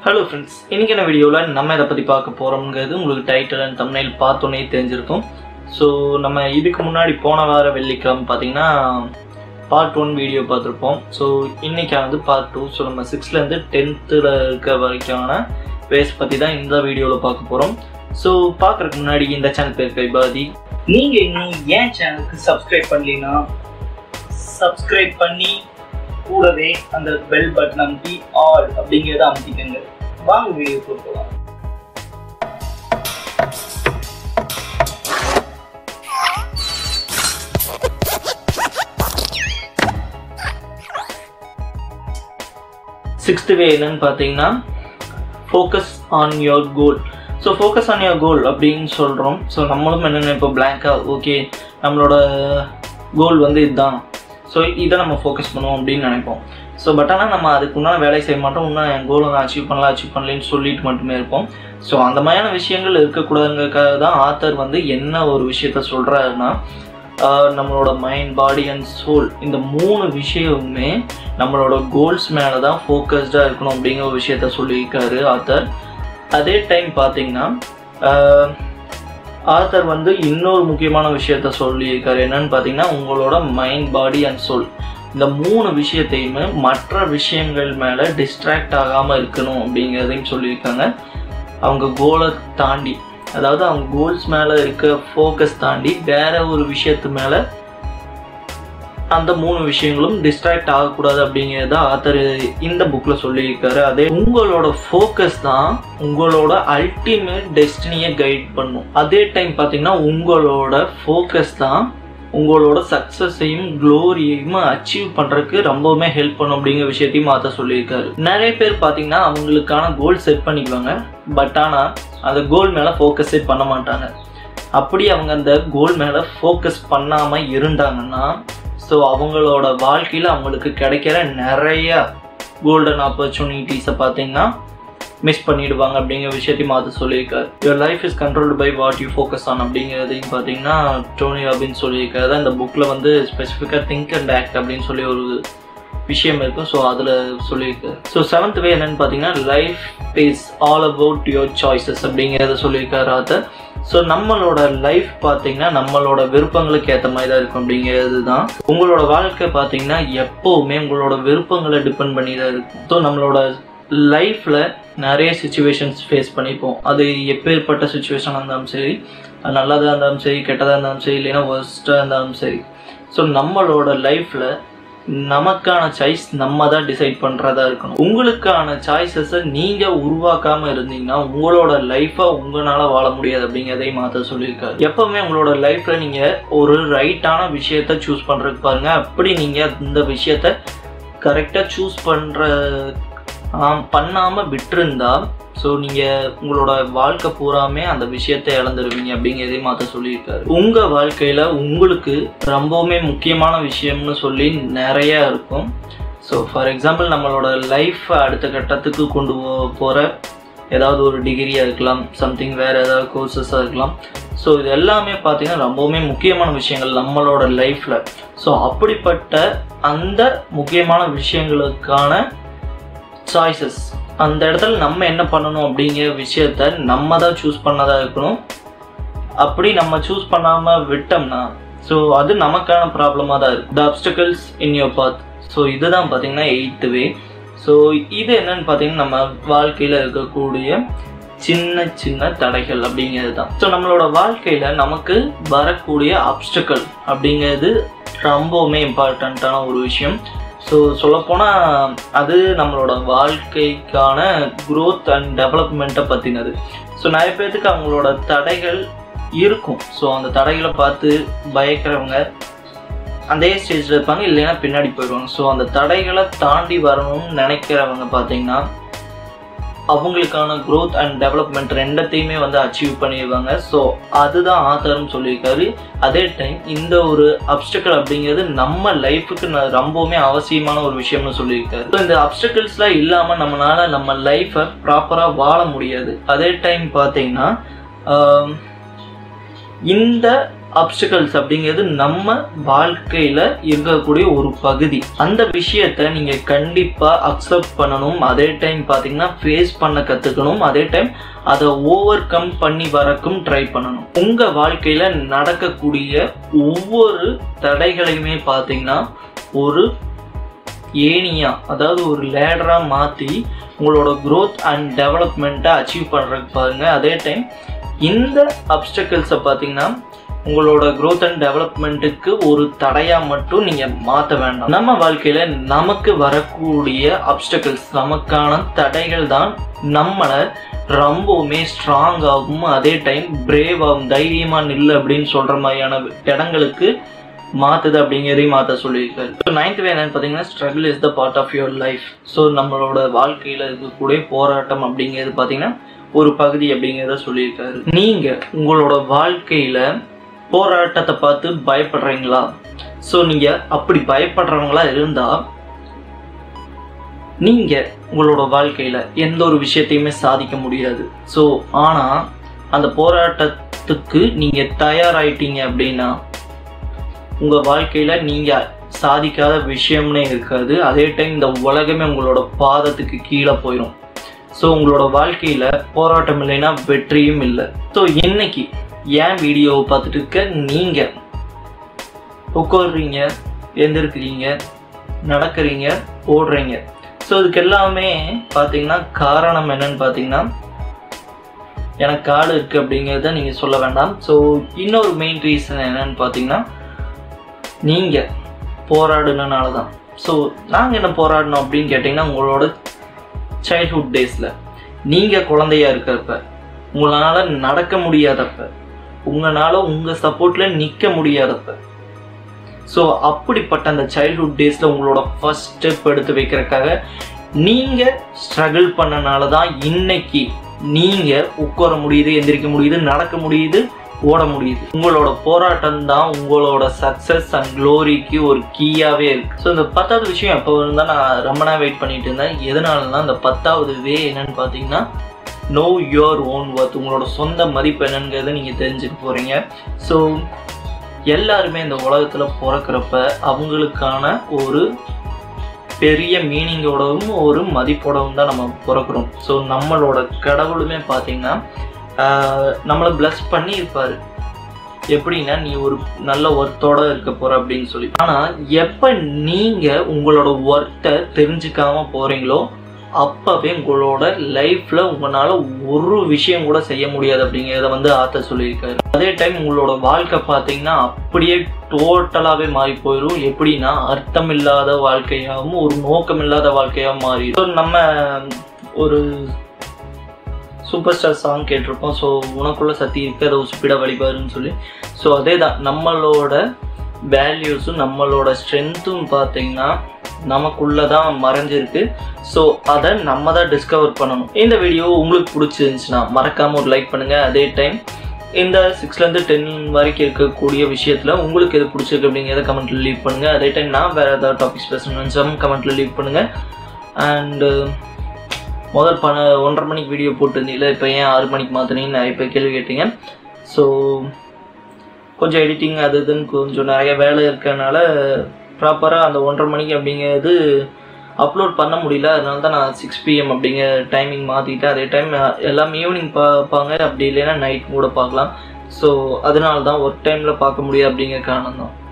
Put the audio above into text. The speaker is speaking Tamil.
ஹலோ ஃப்ரெண்ட்ஸ் இன்னைக்கு என்ன வீடியோவில் நம்ம இதை பற்றி பார்க்க போகிறோம்ங்கிறது உங்களுக்கு டைட்டில் அண்ட் தமிழில் பார்த்தோன்னே தெரிஞ்சிருக்கும் ஸோ நம்ம இதுக்கு முன்னாடி போன வார வெள்ளிக்கிழமை பார்த்தீங்கன்னா பார்ட் ஒன் வீடியோ பார்த்துருப்போம் ஸோ இன்னைக்கானது பார்ட் டூ ஸோ நம்ம சிக்ஸ்த்லேருந்து டென்த்தில் இருக்க வரைக்கான வேஸ் பற்றி தான் இந்த வீடியோவில் பார்க்க போகிறோம் ஸோ பார்க்குறதுக்கு முன்னாடி இந்த சேனல் பேர் கைபாதி நீங்கள் இன்னும் ஏன் சேனலுக்கு சப்ஸ்கிரைப் பண்ணலனா சப்ஸ்கிரைப் பண்ணி கூடவே அந்த பெல் பட்டன் அமைத்தி ஆல் அப்படிங்கிறத அமைத்திக்கங்க வாங்க வீடியோ போகலாம் சிக்ஸ்த் வே என்னன்னு பார்த்தீங்கன்னா focus on your goal so focus on your goal அப்படின்னு சொல்கிறோம் ஸோ நம்மளும் என்னென்ன இப்போ பிளாங்காக ஓகே நம்மளோட கோல் வந்து இதுதான் ஸோ இதை நம்ம ஃபோக்கஸ் பண்ணுவோம் அப்படின்னு நினைப்போம் ஸோ பட் ஆனால் நம்ம அதுக்கு உண்டான வேலை செய்ய மாட்டோம் இன்னும் என் கோலை நான் அச்சீவ் பண்ணலாம் அச்சீவ் பண்ணலன்னு சொல்லிட்டு மட்டுமே இருப்போம் ஸோ அந்த மாதிரியான விஷயங்கள் இருக்கக்கூடாதுங்கிறதுக்காக தான் ஆத்தர் வந்து என்ன ஒரு விஷயத்த சொல்கிறாருன்னா நம்மளோட மைண்ட் பாடி அண்ட் சோல் இந்த மூணு விஷயமுமே நம்மளோட கோல்ஸ் மேலே தான் ஃபோக்கஸ்டாக இருக்கணும் அப்படிங்கிற ஒரு விஷயத்த சொல்லியிருக்காரு ஆத்தர் அதே டைம் பார்த்தீங்கன்னா ஆத்தர் வந்து இன்னொரு முக்கியமான விஷயத்த சொல்லியிருக்காரு என்னன்னு பார்த்தீங்கன்னா உங்களோட மைண்ட் பாடி அண்ட் சோல் இந்த மூணு விஷயத்தையுமே மற்ற விஷயங்கள் மேலே டிஸ்ட்ராக்ட் ஆகாமல் இருக்கணும் அப்படிங்கிறதையும் சொல்லியிருக்காங்க அவங்க கோலை தாண்டி அதாவது அவங்க கோல்ஸ் மேலே இருக்க ஃபோக்கஸ் தாண்டி வேற ஒரு விஷயத்து மேலே அந்த மூணு விஷயங்களும் டிஸ்ட்ராக்ட் ஆகக்கூடாது அப்படிங்கிறத ஆத்தர் இந்த புக்கில் சொல்லியிருக்காரு அதே உங்களோட ஃபோக்கஸ் தான் உங்களோட அல்டிமேட் டெஸ்டினியை கைட் பண்ணும் அதே டைம் பார்த்தீங்கன்னா உங்களோட ஃபோக்கஸ் தான் உங்களோட சக்ஸஸையும் க்ளோரியையும் அச்சீவ் பண்ணுறதுக்கு ரொம்பவுமே ஹெல்ப் பண்ணும் அப்படிங்கிற விஷயத்தையும் மாற்ற சொல்லியிருக்காரு நிறைய பேர் பார்த்தீங்கன்னா அவங்களுக்கான கோல் செட் பண்ணிக்குவாங்க பட் ஆனால் அந்த கோல் மேலே ஃபோக்கஸே பண்ண மாட்டாங்க அப்படி அவங்க அந்த கோல் மேலே ஃபோக்கஸ் பண்ணாமல் இருந்தாங்கன்னா ஸோ அவங்களோட வாழ்க்கையில் அவங்களுக்கு கிடைக்கிற நிறைய கோல்டன் ஆப்பர்ச்சுனிட்டிஸை பார்த்தீங்கன்னா மிஸ் பண்ணிடுவாங்க அப்படிங்கிற விஷயத்தையும் மாற்ற சொல்லியிருக்காரு your life is controlled by what you focus on அப்படிங்கிறதையும் பார்த்தீங்கன்னா டோனி ராபின் சொல்லியிருக்காரு அந்த புக்கில் வந்து ஸ்பெசிஃபிக்காக திங்க் அண்ட் ஆக்ட் அப்படின்னு சொல்லி ஒரு விஷயம் இருக்கும் ஸோ அதில் சொல்லியிருக்காரு ஸோ செவன்த் வே என்னன்னு பார்த்தீங்கன்னா life is all about your choices அப்படிங்கிறத சொல்லியிருக்காரு ஆத்தர் ஸோ நம்மளோட லைஃப் பார்த்தீங்கன்னா நம்மளோட விருப்பங்களுக்கு ஏற்ற மாதிரி தான் இருக்கும் அப்படிங்கிறது தான் உங்களோட வாழ்க்கை பார்த்தீங்கன்னா எப்போவுமே உங்களோட விருப்பங்களை டிபெண்ட் பண்ணி தான் இருக்கும் ஸோ நம்மளோட லைஃப்பில் நிறைய சுச்சுவேஷன்ஸ் ஃபேஸ் பண்ணிப்போம் அது எப்பேற்பட்ட சுச்சுவேஷனாக இருந்தாலும் சரி அது நல்லதாக இருந்தாலும் சரி கெட்டதாக இருந்தாலும் சரி இல்லைன்னா ஒர்ஸ்ட்டாக இருந்தாலும் சரி ஸோ நம்மளோட லைஃப்பில் நமக்கான சாய்ஸ் நம்ம தான் டிசைட் பண்ணுறதா இருக்கணும் உங்களுக்கான சாய்ஸஸை நீங்கள் உருவாக்காமல் இருந்தீங்கன்னா உங்களோட லைஃப்பை உங்களால் வாழ முடியாது அப்படிங்கிறதையும் மாற்ற சொல்லியிருக்காரு எப்போவுமே உங்களோட லைஃப்பில் நீங்கள் ஒரு ரைட்டான விஷயத்த சூஸ் பண்ணுறதுக்கு பாருங்கள் அப்படி நீங்கள் இந்த விஷயத்த கரெக்டாக சூஸ் பண்ணுற பண்ணாமல் விட்டுருந்தா ஸோ நீங்கள் உங்களோட வாழ்க்கை பூராமே அந்த விஷயத்தை இழந்துருவீங்க அப்படிங்கிறதையும் மாற்ற சொல்லியிருக்காரு உங்கள் வாழ்க்கையில் உங்களுக்கு ரொம்பவுமே முக்கியமான விஷயம்னு சொல்லி நிறையா இருக்கும் ஸோ ஃபார் எக்ஸாம்பிள் நம்மளோட லைஃப் அடுத்த கட்டத்துக்கு கொண்டு போகிற ஏதாவது ஒரு டிகிரியாக இருக்கலாம் சம்திங் வேறு ஏதாவது கோர்சஸாக இருக்கலாம் ஸோ இது எல்லாமே பார்த்தீங்கன்னா ரொம்பவுமே முக்கியமான விஷயங்கள் நம்மளோட லைஃப்பில் ஸோ அப்படிப்பட்ட அந்த முக்கியமான விஷயங்களுக்கான சாய்ஸஸ் அந்த இடத்துல நம்ம என்ன பண்ணணும் அப்படிங்கிற விஷயத்த நம்ம தான் சூஸ் பண்ணதாக இருக்கணும் அப்படி நம்ம சூஸ் பண்ணாமல் விட்டோம்னா ஸோ அது நமக்கான ப்ராப்ளமாக தான் இருக்கும் த அப்டக்கல்ஸ் இன் யோர் பாத் ஸோ இதுதான் பார்த்தீங்கன்னா எயித்து வே ஸோ இது என்னன்னு பார்த்தீங்கன்னா நம்ம வாழ்க்கையில் இருக்கக்கூடிய சின்ன சின்ன தடைகள் அப்படிங்கிறது தான் ஸோ நம்மளோட வாழ்க்கையில் நமக்கு வரக்கூடிய அப்டக்கல் அப்படிங்கிறது ரொம்பவுமே இம்பார்ட்டண்ட்டான ஒரு விஷயம் ஸோ சொல்லப்போனால் அது நம்மளோட வாழ்க்கைக்கான க்ரோத் அண்ட் டெவலப்மெண்ட்டை பற்றினது ஸோ நிறைய பேர்த்துக்கு அவங்களோட தடைகள் இருக்கும் ஸோ அந்த தடைகளை பார்த்து பயக்கிறவங்க அதே ஸ்டேஜில் இருப்பாங்க இல்லைன்னா பின்னாடி போயிடுவாங்க ஸோ அந்த தடைகளை தாண்டி வரணும்னு நினைக்கிறவங்க பார்த்தீங்கன்னா அவங்களுக்கான க்ரோத் அண்ட் டெவலப்மெண்ட் ரெண்டத்தையுமே வந்து அச்சீவ் பண்ணிடுவாங்க ஸோ அதுதான் ஆத்தரும் சொல்லியிருக்காரு அதே டைம் இந்த ஒரு அப்டக்கல் அப்படிங்கிறது நம்ம லைஃபுக்கு ரொம்பவுமே அவசியமான ஒரு விஷயம்னு சொல்லியிருக்காரு ஸோ இந்த அப்டக்கல்ஸ்லாம் இல்லாமல் நம்மளால நம்ம லைஃப்பை ப்ராப்பராக வாழ முடியாது அதே டைம் பார்த்தீங்கன்னா இந்த அப்டிகல்ஸ் அப்படிங்கிறது நம்ம வாழ்க்கையில் இருக்கக்கூடிய ஒரு பகுதி அந்த விஷயத்த நீங்கள் கண்டிப்பாக அக்செப்ட் பண்ணணும் அதே டைம் பார்த்தீங்கன்னா ஃபேஸ் பண்ண கற்றுக்கணும் அதே டைம் அதை ஓவர் கம் பண்ணி வரக்கும் ட்ரை பண்ணணும் உங்கள் வாழ்க்கையில் நடக்கக்கூடிய ஒவ்வொரு தடைகளையுமே பார்த்தீங்கன்னா ஒரு ஏனியா அதாவது ஒரு லேடராக மாற்றி உங்களோட க்ரோத் அண்ட் டெவலப்மெண்ட்டை அச்சீவ் பண்ணுறதுக்கு பாருங்கள் அதே டைம் இந்த அப்டக்கிள்ஸை பார்த்தீங்கன்னா உங்களோட க்ரோத் அண்ட் டெவலப்மெண்ட்டுக்கு ஒரு தடையாக மட்டும் நீங்கள் மாற்ற வேண்டாம் நம்ம வாழ்க்கையில் நமக்கு வரக்கூடிய அப்டக்கிள்ஸ் நமக்கான தடைகள் தான் நம்மளை ரொம்பவுமே ஸ்ட்ராங்காகவும் அதே டைம் பிரேவாகவும் தைரியமாக நில்லு அப்படின்னு சொல்கிற மாதிரியான இடங்களுக்கு மாற்றுது அப்படிங்கிறதையும் மாற்ற சொல்லியிருக்காரு ஸோ நைன்த் வே என்னன்னு பார்த்தீங்கன்னா struggle is the part of your life so நம்மளோட வாழ்க்கையில் இருக்கக்கூடிய போராட்டம் அப்படிங்கிறது பார்த்தீங்கன்னா ஒரு பகுதி அப்படிங்கிறத சொல்லியிருக்காரு நீங்கள் உங்களோட வாழ்க்கையில் போராட்டத்தை பார்த்து பயப்படுறீங்களா ஸோ நீங்கள் அப்படி பயப்படுறவங்களா இருந்தால் நீங்கள் உங்களோட வாழ்க்கையில் எந்த ஒரு விஷயத்தையுமே சாதிக்க முடியாது ஸோ ஆனால் அந்த போராட்டத்துக்கு நீங்கள் தயாராயிட்டீங்க அப்படின்னா உங்கள் வாழ்க்கையில் நீங்கள் சாதிக்காத விஷயம்னே இருக்காது அதே டைம் இந்த உலகமே உங்களோட பாதத்துக்கு கீழே போயிடும் ஸோ உங்களோட வாழ்க்கையில் போராட்டம் இல்லைன்னா வெற்றியும் இல்லை ஸோ இன்னைக்கு ஏன் வீடியோவை பார்த்துட்டு இருக்க நீங்கள் உட்காடுறீங்க எந்திருக்கிறீங்க நடக்கிறீங்க ஓடுறீங்க ஸோ இதுக்கு எல்லாமே பார்த்தீங்கன்னா காரணம் என்னன்னு பார்த்தீங்கன்னா எனக்கு காடு இருக்குது அப்படிங்கிறத நீங்கள் சொல்ல வேண்டாம் ஸோ இன்னொரு மெயின் ரீசன் என்னன்னு பார்த்தீங்கன்னா நீங்கள் போராடுனனால தான் ஸோ நாங்கள் என்ன போராடினோம் அப்படின்னு கேட்டிங்கன்னா உங்களோட சைல்ட்ஹுட் டேஸில் நீங்கள் குழந்தையா இருக்கிறப்ப உங்களால் நடக்க முடியாதப்ப உங்களால் உங்கள் சப்போர்ட்டில் நிற்க முடியாதப்ப ஸோ அப்படிப்பட்ட அந்த சைல்ட்ஹுட் டேஸில் உங்களோட ஃபர்ஸ்ட் ஸ்டெப் எடுத்து வைக்கிறதுக்காக நீங்கள் ஸ்ட்ரகிள் பண்ணனால தான் இன்னைக்கு நீங்கள் உட்கார முடியுது எந்திரிக்க முடியுது நடக்க முடியுது ஓட முடியுது உங்களோட போராட்டம் தான் உங்களோட சக்ஸஸ் அண்ட் க்ளோரிக்கு ஒரு கீயாகவே இருக்கு ஸோ இந்த பத்தாவது விஷயம் எப்போ இருந்தால் நான் ரொம்ப நேரம் வெயிட் பண்ணிட்டு இருந்தேன் எதனாலனா இந்த பத்தாவது வே என்னன்னு பார்த்தீங்கன்னா நோ யுவர் ஓன் ஒர்த் உங்களோட சொந்த மதிப்பு என்னங்கிறத நீங்கள் தெரிஞ்சுக்க போகிறீங்க ஸோ எல்லாருமே இந்த உலகத்தில் பிறக்கிறப்ப அவங்களுக்கான ஒரு பெரிய மீனிங்கோடவும் ஒரு மதிப்போடவும் தான் நம்ம பிறக்கிறோம் ஸோ நம்மளோட கடவுளுமே பார்த்தீங்கன்னா நம்மளை பிளஸ் பண்ணி இருப்பார் எப்படின்னா நீ ஒரு நல்ல ஒர்த்தோட இருக்க போற அப்படின்னு சொல்லி ஆனால் எப்போ நீங்கள் உங்களோட ஒர்த்தை தெரிஞ்சுக்காம போறீங்களோ அப்பவே உங்களோட லைஃப்ல உங்களால ஒரு விஷயம் கூட செய்ய முடியாது அப்படிங்கிறத வந்து ஆத்த சொல்லியிருக்காரு அதே டைம் உங்களோட வாழ்க்கை பார்த்தீங்கன்னா அப்படியே டோட்டலாகவே மாறி போயிடும் எப்படின்னா அர்த்தம் இல்லாத வாழ்க்கையாகவும் ஒரு நோக்கம் இல்லாத வாழ்க்கையாகவும் மாறிடும் நம்ம ஒரு சூப்பர் ஸ்டார் சாங் கேட்டிருப்போம் ஸோ உனக்குள்ள சக்தி இருக்கு அதை உசுப்பிட வழிபாருன்னு சொல்லி ஸோ அதே தான் நம்மளோட வேல்யூஸும் நம்மளோட ஸ்ட்ரென்த்தும் பார்த்தீங்கன்னா நமக்குள்ள தான் மறைஞ்சிருக்கு ஸோ அதை நம்ம தான் டிஸ்கவர் பண்ணணும் இந்த வீடியோ உங்களுக்கு பிடிச்சிருந்துச்சுன்னா மறக்காமல் ஒரு லைக் பண்ணுங்கள் அதே டைம் இந்த சிக்ஸ்லேருந்து டென் வரைக்கும் இருக்கக்கூடிய விஷயத்தில் உங்களுக்கு எது பிடிச்சிருக்கு அப்படிங்கிறத கமெண்ட்டில் லீவ் பண்ணுங்கள் அதே டைம் நான் வேறு ஏதாவது டாபிக்ஸ் பேசணும்னு நினச்சாலும் கமெண்ட்டில் லீவ் பண்ணுங்கள் அண்டு முதல் பண ஒன்றரை மணிக்கு வீடியோ போட்டிருந்தீங்கள இப்போ ஏன் ஆறு மணிக்கு மாற்றினீங்கன்னு நிறைய பேர் கேள்வி கேட்டீங்க ஸோ கொஞ்சம் எடிட்டிங் அது இதுன்னு கொஞ்சம் நிறைய வேலை இருக்கனால ப்ராப்பராக அந்த ஒன்றரை மணிக்கு அப்படிங்கிறது அப்லோட் பண்ண முடியல அதனால தான் நான் சிக்ஸ் பிஎம் அப்படிங்கிற டைமிங் மாற்றிட்டேன் அதே டைம் எல்லாம் ஈவினிங் பார்ப்பாங்க அப்படி இல்லைன்னா நைட் கூட பார்க்கலாம் ஸோ அதனால தான் ஒர்க் டைமில் பார்க்க முடியாது அப்படிங்கிற காரணம் தான்